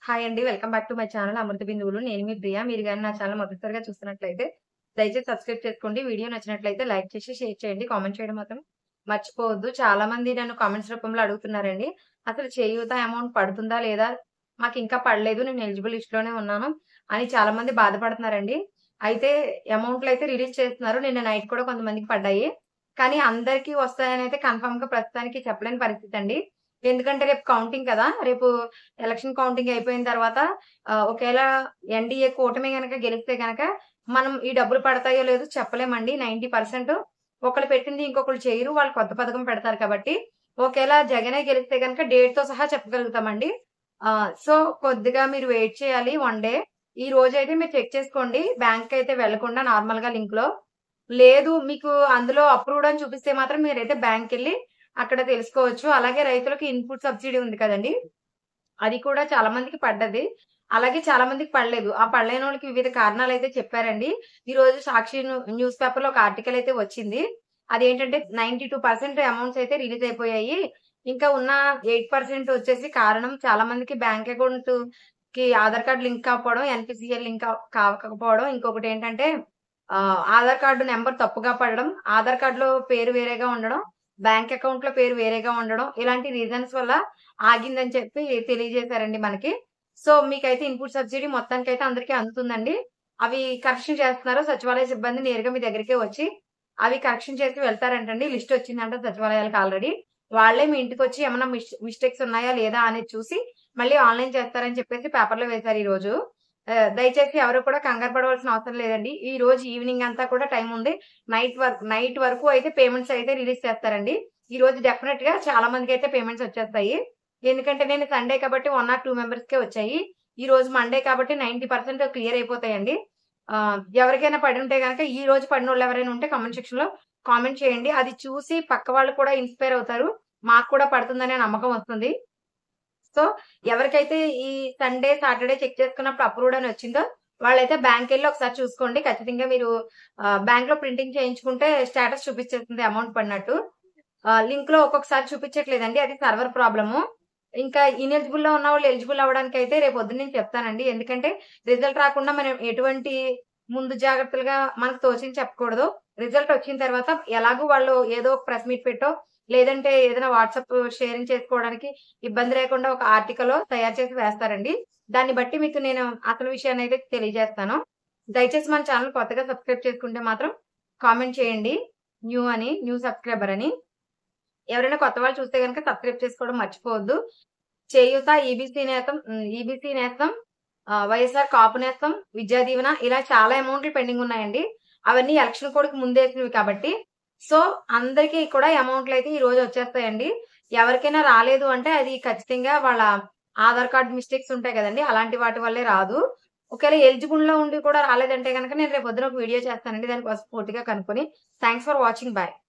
Hi అండి. Welcome back to my channel Amrutha Binduvulu. నేను మీ ప్రియ. మీరు గాని నా ఛానల్ మొదటిసారిగా చూస్తున్నట్లయితే దయచేసి సబ్స్క్రైబ్ చేసుకోండి. వీడియో నచ్చినట్లయితే లైక్ చేసి, షేర్ చేయండి. కామెంట్ చేయడం మాత్రం మర్చిపోవద్దు. చాలా మంది నన్ను కామెంట్స్ రూపంలో అడుగుతున్నారండి. అసలు చేయూత అమౌంట్ పడుతుందా లేదా? మాకింకా పడలేదు. నేను ఎలిజిబుల్ లిస్ట్‌లోనే ఉన్నాను అని చాలా మంది బాధపడుతున్నారండి. అయితే అమౌంట్‌లయితే రిలీజ్ చేస్తున్నారు. నిన్న నైట్ కూడా కొంతమందికి పడ్డాయి. కానీ అందరికీ వస్తాయనైతే కన్ఫర్మ్‌గా ప్రస్తుతానికి చెప్పలేని పరిస్థితండి. ఎందుకంటే రేపు కౌంటింగ్ కదా! రేపు ఎలక్షన్ కౌంటింగ్ అయిపోయిన తర్వాత ఆహ్, ఒకేళ ఎన్‌డీఏ కూటమి గనక గెలిస్తే గనక మనం ఈ డబ్బులు పడతాయో లేదో చెప్పలేమండి. 90% ఒకళ్ళు పెట్టింది ఇంకొకళ్ళు చేయరు. వాళ్ళు కొత్త పథకం పెడతారు కాబట్టి ఒకేళ జగనే గెలిస్తే గనక డేట్‌తో సహా చెప్పగలుగుతామండి. ఆహ్, సో కొద్దిగా మీరు వెయిట్ చేయాలి వన్ డే. ఈ రోజైతే మీరు చెక్ చేసుకోండి. బ్యాంక్‌కైతే వెళ్ళకుండా నార్మల్‌గా లింక్‌లో. లేదు మీకు అందులో అప్రూవ్డ్ అని చూపిస్తే మాత్రం మీరైతే బ్యాంక్‌కెళ్ళి అక్కడ తెలుసుకోవచ్చు. అలాగే రైతులకి ఇన్‌పుట్ సబ్సిడీ ఉంది కదండీ! అది కూడా చాలా మందికి పడ్డది. అలాగే చాలా మందికి పడలేదు. ఆ పడలేనోళ్ళకి వివిధ కారణాలైతే చెప్పారండి. ఈరోజు సాక్షి న్యూ న్యూస్ పేపర్‌లో ఒక ఆర్టికల్ అయితే వచ్చింది. అదేంటంటే 92% అమౌంట్స్ అయితే రిలీజ్ అయిపోయాయి. ఇంకా ఉన్న 8% వచ్చేసి కారణం చాలా మందికి బ్యాంక్ అకౌంట్‌కి ఆధార్ కార్డ్ లింక్ కాకపోవడం, ఎన్‌పీసీఐ లింక్ కా కాకపోవడం. ఇంకొకటేంటంటే ఆహ్, ఆధార్ కార్డ్ నంబర్ తప్పుగా పడడం, ఆధార్ కార్డ్‌లో పేరు వేరేగా ఉండడం, బ్యాంక్ అకౌంట్‌లో పేరు వేరేగా ఉండడం. ఇలాంటి రీజన్స్ వల్ల ఆగిందని చెప్పి తెలియజేశారండి మనకి. సో మీకైతే ఇన్‌పుట్ సబ్సిడీ మొత్తానికైతే అందరికీ అందుతుందండి. అవి కరెక్షన్ చేస్తున్నారు. సచివాలయ సిబ్బంది నేరుగా మీ దగ్గరికే వచ్చి అవి కరెక్షన్ చేసి వెళ్తారంటండి. లిస్ట్ వచ్చిందంట సచివాలయాలకు ఆల్రెడీ. వాళ్ళే మీ ఇంటికొచ్చి ఏమన్నా మిస్ మిస్టేక్స్ ఉన్నాయా లేదా అనేది చూసి మళ్ళీ ఆన్‌లైన్ చేస్తారని చెప్పేసి పేపర్‌లో వేశారు ఈరోజు. ఆహ్, దయచేసి ఎవరు కూడా కంగారు పడవలసిన అవసరం లేదండి. ఈ రోజు ఈవినింగ్ అంతా కూడా టైం ఉంది. నైట్ వరకు నైట్ వరకు అయితే పేమెంట్స్ అయితే రిలీజ్ చేస్తారండి. ఈ రోజు డెఫినిట్‌గా చాలా మందికైతే పేమెంట్స్ వచ్చేస్తాయి. ఎందుకంటే నేను సండే కాబట్టి 1 ఆర్ 2 మెంబర్స్‌కే వచ్చాయి. ఈ రోజు మండే కాబట్టి 90% క్లియర్ అయిపోతాయండి. ఆహ్, ఎవరికైనా పడుంటే గనక ఈ రోజు పడినోళ్ళు ఎవరైనా ఉంటే కామెంట్ సెక్షన్‌లో కామెంట్ చేయండి. అది చూసి పక్క వాళ్ళు కూడా ఇన్‌స్పైర్ అవుతారు. మాకు కూడా పడుతుందనే నమ్మకం వస్తుంది. సో ఎవరికైతే ఈ సండే, సాటర్డే చెక్ చేసుకున్నప్పుడు అప్రూవ్డ్ అని వచ్చిందో వాళ్ళైతే బ్యాంక్‌కెళ్ళి ఒకసారి చూసుకోండి. ఖచ్చితంగా మీరు ఆహ్, బ్యాంక్‌లో ప్రింటింగ్ చేయించుకుంటే స్టేటస్ చూపిచ్చేస్తుంది అమౌంట్ పడినట్టు. ఆహ్, లింక్‌లో ఒక్కొక్కసారి చూపిచ్చట్లేదండి. అది సర్వర్ ప్రాబ్లము. ఇంకా ఇనెలిజిబుల్‌లో ఉన్నవాళ్ళు ఎలిజిబుల్ అవ్వడానికైతే రేపు పొద్దున్న నేను చెప్తానండి. ఎందుకంటే రిజల్ట్ రాకుండా మనం ఎటువంటి ముందు జాగ్రత్తలుగా మనకు తోచింది చెప్పకూడదు. రిజల్ట్ వచ్చిన తర్వాత ఎలాగో వాళ్ళు ఏదో ఒక ప్రెస్ మీట్ పెట్టో లేదంటే ఏదైనా వాట్సాప్ షేరింగ్ చేసుకోవడానికి ఇబ్బంది లేకుండా ఒక ఆర్టికలో తయారు చేసి వేస్తారండి. దాన్ని బట్టి మీకు నేను అసలు విషయాన్నైతే తెలియజేస్తాను. దయచేసి మన ఛానల్ కొత్తగా సబ్స్క్రైబ్ చేసుకుంటే మాత్రం కామెంట్ చేయండి. న్యూ అని, న్యూ సబ్స్క్రైబర్ అని. ఎవరైనా కొత్త వాళ్ళు చూస్తే గనక సబ్స్క్రైబ్ చేసుకోవడం మర్చిపోవద్దు. చేయూత, ఈబీసీ నేతం హ్మ్. ఈబీసీ నేస్తం, ఆహ్, వైఎస్ఆర్ కాపు నేస్తం, విద్యా దీవెన ఇలా చాలా అమౌంట్‌లు పెండింగ్ ఉన్నాయండి. అవన్నీ ఎలక్షన్ కోడ్‌కి ముందేసినవి కాబట్టి సో అందరికీ కూడా అమౌంట్‌లయితే ఈ రోజు వచ్చేస్తాయండి. ఎవరికైనా రాలేదు అంటే అది ఖచ్చితంగా వాళ్ళ ఆధార్ కార్డ్ మిస్టేక్స్ ఉంటాయి కదండీ! అలాంటి వాటి వల్లే రాదు. ఒకవేళ ఎలిజిబుల్‌లో ఉండి కూడా రాలేదంటే గనక నేను రేపు పొద్దున ఒక వీడియో చేస్తానండి. దానికోసం పూర్తిగా కనుక్కొని. Thanks for watching. బై.